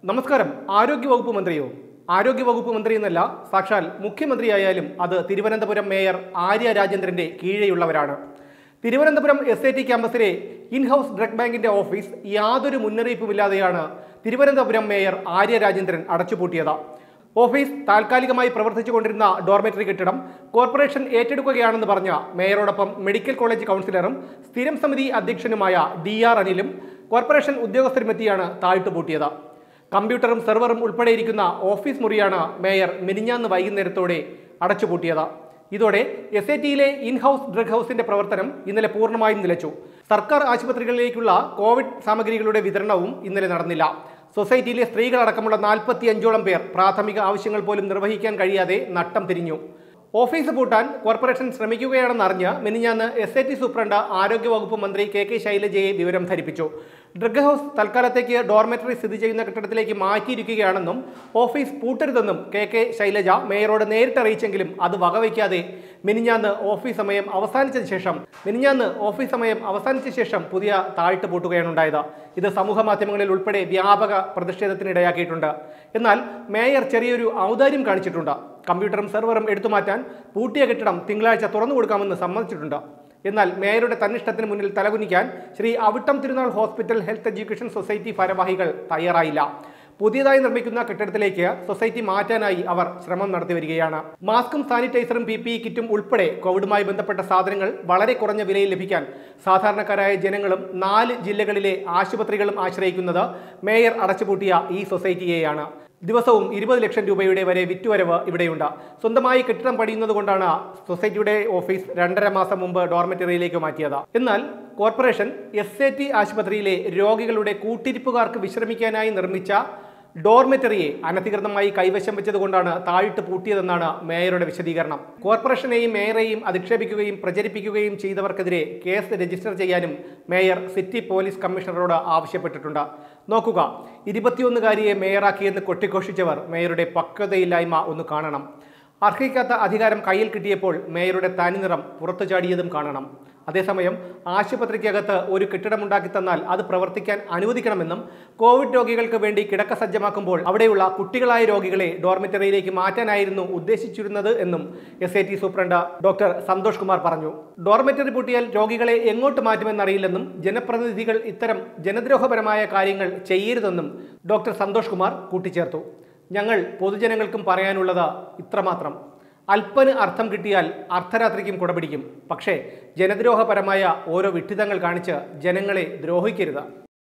നമസ്കാരം ആരോഗ്യവകുപ്പ് മന്ത്രിയോ ആരോഗ്യവകുപ്പ് മന്ത്രി എന്നല്ല സാക്ഷാൽ മുഖ്യമന്ത്രിയായാലും അത് തിരുവനന്തപുരം മേയർ ആര്യ രാജേന്ദ്രന്റെ കീഴെയുള്ളവരാണ് തിരുവനന്തപുരം എസ് ഐ ടി ക്യാമ്പസിലെ ഇൻഹൌസ് ഡ്രഗ് ബാങ്കിന്റെ ഓഫീസ് യാതൊരു മുന്നറിയിപ്പുമില്ലാതെയാണ് തിരുവനന്തപുരം മേയർ ആര്യ രാജേന്ദ്രൻ അടച്ചുപൂട്ടിയത് ഓഫീസ് താൽക്കാലികമായി പ്രവർത്തിച്ചുകൊണ്ടിരുന്ന ഡോർമെറ്ററി കെട്ടിടം കോർപ്പറേഷൻ ഏറ്റെടുക്കുകയാണെന്ന് പറഞ്ഞ മേയറോടൊപ്പം മെഡിക്കൽ കോളേജ് കൗൺസിലറും സ്ഥിരം സമിതി അധ്യക്ഷനുമായ ഡി ആർ അനിലും കോർപ്പറേഷൻ ഉദ്യോഗസ്ഥരുമെത്തിയാണ് താഴ്ത്തുപൂട്ടിയത് കമ്പ്യൂട്ടറും സെർവറും ഉൾപ്പെടെയിരിക്കുന്ന ഓഫീസ് മുറിയാണ് മേയർ മിനിഞ്ഞാന്ന് വൈകുന്നേരത്തോടെ അടച്ചുപൂട്ടിയത് ഇതോടെ എസ് ഐ ടിയിലെ ഇൻ ഹൗസ് ഡ്രഗ് ഹൗസിന്റെ പ്രവർത്തനം ഇന്നലെ പൂർണ്ണമായും നിലച്ചു സർക്കാർ ആശുപത്രികളിലേക്കുള്ള കോവിഡ് സാമഗ്രികളുടെ വിതരണവും ഇന്നലെ നടന്നില്ല സൊസൈറ്റിയിലെ സ്ത്രീകളടക്കമുള്ള നാൽപ്പത്തി അഞ്ചോളം പേർ പ്രാഥമിക ആവശ്യങ്ങൾ പോലും നിർവഹിക്കാൻ കഴിയാതെ നട്ടം തിരിഞ്ഞു ഓഫീസ് പൂട്ടാൻ കോർപ്പറേഷൻ ശ്രമിക്കുകയാണെന്ന് അറിഞ്ഞ് മിനിഞ്ഞാന്ന് എസ് ഐ ടി സൂപ്രണ്ട് ആരോഗ്യവകുപ്പ് മന്ത്രി കെ കെ ശൈലജയെ വിവരം ധരിപ്പിച്ചു ഡ്രഗ് ഹൗസ് തൽക്കാലത്തേക്ക് ഡോർമെറ്ററി സ്ഥിതി ചെയ്യുന്ന കെട്ടിടത്തിലേക്ക് മാറ്റിയിരിക്കുകയാണെന്നും ഓഫീസ് പൂട്ടരുതെന്നും കെ കെ ശൈലജ മേയറോട് നേരിട്ട് അറിയിച്ചെങ്കിലും അത് വകവയ്ക്കാതെ മിനിഞ്ഞാന്ന് ഓഫീസ് സമയം അവസാനിച്ച ശേഷം മിനിഞ്ഞാന്ന് ഓഫീസ് സമയം അവസാനിച്ച ശേഷം പുതിയ താഴ്ത്ത് പൂട്ടുകയാണ് ഉണ്ടായത് ഇത് സമൂഹ മാധ്യമങ്ങളിൽ ഉൾപ്പെടെ വ്യാപക പ്രതിഷേധത്തിനിടയാക്കിയിട്ടുണ്ട് എന്നാൽ മേയർ ചെറിയൊരു ഔദാര്യം കാണിച്ചിട്ടുണ്ട് കമ്പ്യൂട്ടറും സെർവറും എടുത്തുമാറ്റാൻ പൂട്ടിയ കെട്ടിടം തിങ്കളാഴ്ച തുറന്നു കൊടുക്കാമെന്ന് സമ്മതിച്ചിട്ടുണ്ട് എന്നാൽ മേയറുടെ തന്നിഷ്ടത്തിന് മുന്നിൽ തലകുനിക്കാൻ ശ്രീ അവിട്ടം തിരുനാൾ ഹോസ്പിറ്റൽ ഹെൽത്ത് എഡ്യൂക്കേഷൻ സൊസൈറ്റി ഭാരവാഹികൾ തയ്യാറായില്ല പുതിയതായി നിർമ്മിക്കുന്ന കെട്ടിടത്തിലേക്ക് സൊസൈറ്റി മാറ്റാനായി അവർ ശ്രമം നടത്തി വരികയാണ് മാസ്കും സാനിറ്റൈസറും പി പി ഇ കിറ്റും ഉൾപ്പെടെ കോവിഡുമായി ബന്ധപ്പെട്ട സാധനങ്ങൾ വളരെ കുറഞ്ഞ വിലയിൽ ലഭിക്കാൻ സാധാരണക്കാരായ ജനങ്ങളും നാല് ജില്ലകളിലെ ആശുപത്രികളും ആശ്രയിക്കുന്നത് മേയർ അടച്ചുപൂട്ടിയ ഈ സൊസൈറ്റിയെയാണ് ദിവസവും ഇരുപത് ലക്ഷം രൂപയുടെ വരെ വിറ്റുവരവ് ഇവിടെയുണ്ട് സ്വന്തമായി കെട്ടിടം പണിയുന്നത് കൊണ്ടാണ് സൊസൈറ്റിയുടെ ഓഫീസ് രണ്ടര മാസം മുമ്പ് ഡോർമെറ്ററിയിലേക്ക് മാറ്റിയത് എന്നാൽ കോർപ്പറേഷൻ എസ് എ ടി ആശുപത്രിയിലെ രോഗികളുടെ കൂട്ടിരിപ്പുകാർക്ക് വിശ്രമിക്കാനായി നിർമ്മിച്ച ഡോർമെറ്ററിയെ അനധികൃതമായി കൈവശം വെച്ചതുകൊണ്ടാണ് താഴിട്ട് പൂട്ടിയതെന്നാണ് മേയറുടെ വിശദീകരണം കോർപ്പറേഷനെയും മേയറെയും അധിക്ഷേപിക്കുകയും പ്രചരിപ്പിക്കുകയും ചെയ്തവർക്കെതിരെ കേസ് രജിസ്റ്റർ ചെയ്യാനും മേയർ സിറ്റി പോലീസ് കമ്മീഷണറോട് ആവശ്യപ്പെട്ടിട്ടുണ്ട് നോക്കുക ഇരുപത്തിയൊന്നുകാരിയെ മേയറാക്കിയെന്ന് കൊട്ടിഘോഷിച്ചവർ മേയറുടെ പക്വതയില്ലായ്മ ഒന്ന് കാണണം അർഹിക്കാത്ത അധികാരം കയ്യിൽ കിട്ടിയപ്പോൾ മേയറുടെ തനിനിറം പുറത്തു ചാടിയതും കാണണം അതേസമയം ആശുപത്രിക്കകത്ത് ഒരു കെട്ടിടമുണ്ടാക്കി തന്നാൽ അത് പ്രവർത്തിക്കാൻ അനുവദിക്കണമെന്നും കോവിഡ് രോഗികൾക്ക് വേണ്ടി കിടക്ക സജ്ജമാക്കുമ്പോൾ അവിടെയുള്ള കുട്ടികളായ രോഗികളെ ഡോർമെറ്ററിയിലേക്ക് മാറ്റാനായിരുന്നു ഉദ്ദേശിച്ചിരുന്നത് എന്നും S I T superintendent doctor Santhosh Kumar പറഞ്ഞു ഡോർമെറ്ററി പൂട്ടിയാൽ രോഗികളെ എങ്ങോട്ട് മാറ്റുമെന്നറിയില്ലെന്നും ജനപ്രതിനിധികൾ ഇത്തരം ജനദ്രോഹപരമായ കാര്യങ്ങൾ ചെയ്യരുതെന്നും ഡോക്ടർ സന്തോഷ് കുമാർ കൂട്ടിച്ചേർത്തു ഞങ്ങൾ പൊതുജനങ്ങൾക്കും പറയാനുള്ളത് ഇത്രമാത്രം അല്പന് അർത്ഥം കിട്ടിയാൽ അർദ്ധരാത്രിക്കും കുടപിടിക്കും പക്ഷേ ജനദ്രോഹപരമായ ഓരോ വിഡ്ഢിതങ്ങൾ കാണിച്ച് ജനങ്ങളെ ദ്രോഹിക്കരുത്